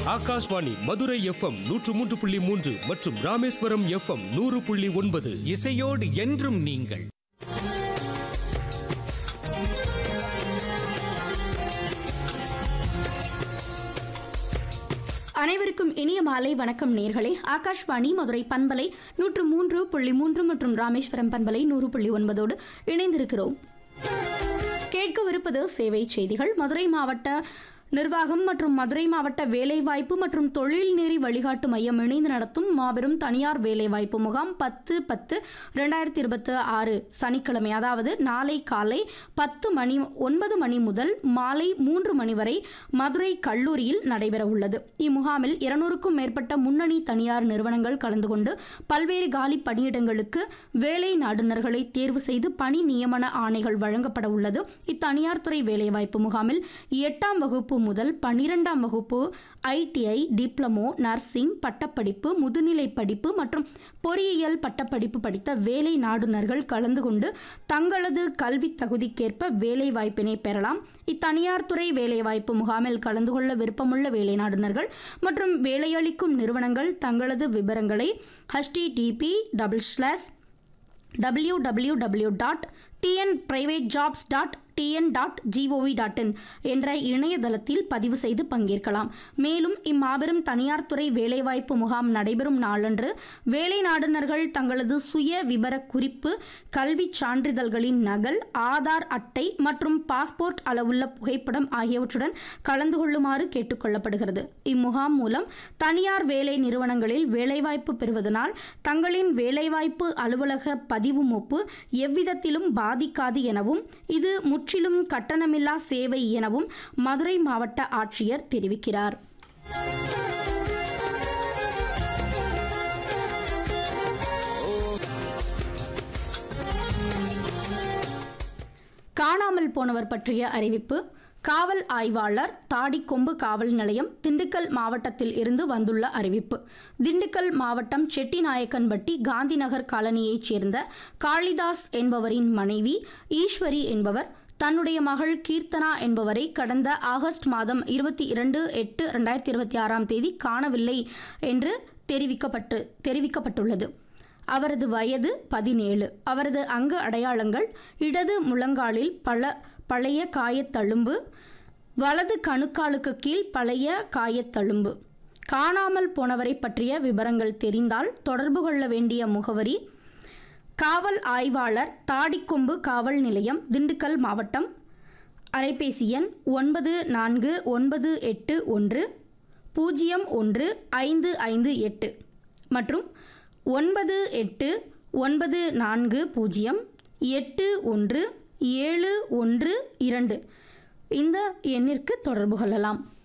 Akashvani Madurai FM நூற்று மூன்று புள்ளி மூன்று மற்றும் ராமேஸ்வரம் எஃப்எம் நூறு புள்ளி ஒன்பது இசையோடு என்றும் நீங்கள் அனைவருக்கும் இனிய மாலை வணக்கம் நேர்களே ஆகாஷ்வாணி மதுரை பண்பலை நூற்று மூன்று புள்ளி மூன்று மற்றும் ராமேஸ்வரம் பண்பலை நூறு புள்ளி ஒன்பதோடு இணைந்திருக்கிறோம் கேட்கவிருப்பது சேவை செய்திகள் மதுரை மாவட்ட நிர்வாகம் மற்றும் மதுரை மாவட்ட வேலைவாய்ப்பு மற்றும் தொழில் நெறி வழிகாட்டு மையம் இணைந்து நடத்தும் மாபெரும் தனியார் வேலைவாய்ப்பு முகாம் பத்து பத்து ரெண்டாயிரத்தி இருபத்தி ஆறு சனிக்கிழமை அதாவது நாளை காலை பத்து மணி ஒன்பது மணி முதல் மாலை மூன்று மணி வரை மதுரை கல்லூரியில் நடைபெற உள்ளது இம்முகாமில் இருநூறுக்கும் மேற்பட்ட முன்னணி தனியார் நிறுவனங்கள் கலந்து கொண்டு பல்வேறு காலி பணியிடங்களுக்கு வேலை நாடுனர்களை தேர்வு செய்து பணி நியமன ஆணைகள் வழங்கப்பட உள்ளது இத்தனியார் துறை வேலைவாய்ப்பு முகாமில் எட்டாம் வகுப்பு முதல் பன்னிரெண்டாம் வகுப்பு ஐடிஐ டிப்ளமோ நர்சிங் பட்டப்படிப்பு முதுநிலை படிப்பு மற்றும் பொறியியல் பட்டப்படிப்பு படித்த வேலை நாடுனர்கள் கலந்து கொண்டு தங்களது கல்வி தகுதிக்கேற்ப வேலை வாய்ப்பினை பெறலாம் இத்தனியார் துறை வேலைவாய்ப்பு முகாமில் கலந்து கொள்ள விருப்பமுள்ள வேலை நாடுனர்கள் மற்றும் வேலையளிக்கும் நிறுவனங்கள் தங்களது விவரங்களை HTTP double slash W W W dot TN private jobs dot TN dot GOV dot in என்ற இணையதளத்தில் பதிவு செய்து பங்கேற்கலாம் மேலும் இம்மாபெரும் தனியார் துறை வேலைவாய்ப்பு முகாம் நடைபெறும் நாளன்று வேலை நாடுனர்கள் தங்களது சுய விபர குறிப்பு கல்விச் சான்றிதழ்களின் நகல் ஆதார் அட்டை மற்றும் பாஸ்போர்ட் அளவுள்ள புகைப்படம் ஆகியவற்றுடன் கலந்து கொள்ளுமாறு கேட்டுக்கொள்ளப்படுகிறது இம்முகாம் மூலம் தனியார் வேலை நிறுவனங்களில் வேலைவாய்ப்பு பெறுவதனால் தங்களின் வேலைவாய்ப்பு அலுவலக பதிவு மூப்பு எவ்விதத்திலும் பாதிக்காது எனவும் இது முற்றிலும் கட்டணமில்லா சேவை எனவும் மதுரை மாவட்ட ஆட்சியர் தெரிவிக்கிறார் காணாமல் போனவர் பற்றிய அறிவிப்பு காவல் ஆய்வாளர் தாடிக்கொம்பு காவல் நிலையம் திண்டுக்கல் மாவட்டத்தில் இருந்து வந்துள்ள அறிவிப்பு திண்டுக்கல் மாவட்டம் செட்டிநாயக்கன்பட்டி காந்திநகர் காலனியைச் சேர்ந்த காளிதாஸ் என்பவரின் மனைவி ஈஸ்வரி என்பவர் தன்னுடைய மகள் கீர்த்தனா என்பவரை கடந்த ஆகஸ்ட் மாதம் இருபத்தி இரண்டு எட்டு ரெண்டாயிரத்தி இருபத்தி ஆறாம் தேதி காணவில்லை என்று தெரிவிக்கப்பட்டு தெரிவிக்கப்பட்டுள்ளது அவரது வயது பதினேழு அவரது அங்க அடையாளங்கள் இடது முழங்காலில் பல பழைய காயத்தழும்பு வலது கணுக்காலுக்கு கீழ் பழைய காயத்தழும்பு காணாமல் போனவரை பற்றிய விவரங்கள் தெரிந்தால் தொடர்பு கொள்ள வேண்டிய முகவரி காவல் ஆய்வாளர் தாடிக்கொம்பு காவல் நிலையம் திண்டுக்கல் மாவட்டம் அலைபேசி எண் ஒன்பது நான்கு ஒன்பது எட்டு ஒன்று பூஜ்ஜியம் ஒன்று ஐந்து ஐந்து எட்டு மற்றும் ஒன்பது எட்டு ஒன்பது நான்கு பூஜ்ஜியம் எட்டு ஒன்று ஏழு ஒன்று இரண்டு இந்த எண்ணிற்கு தொடர்பு கொள்ளலாம்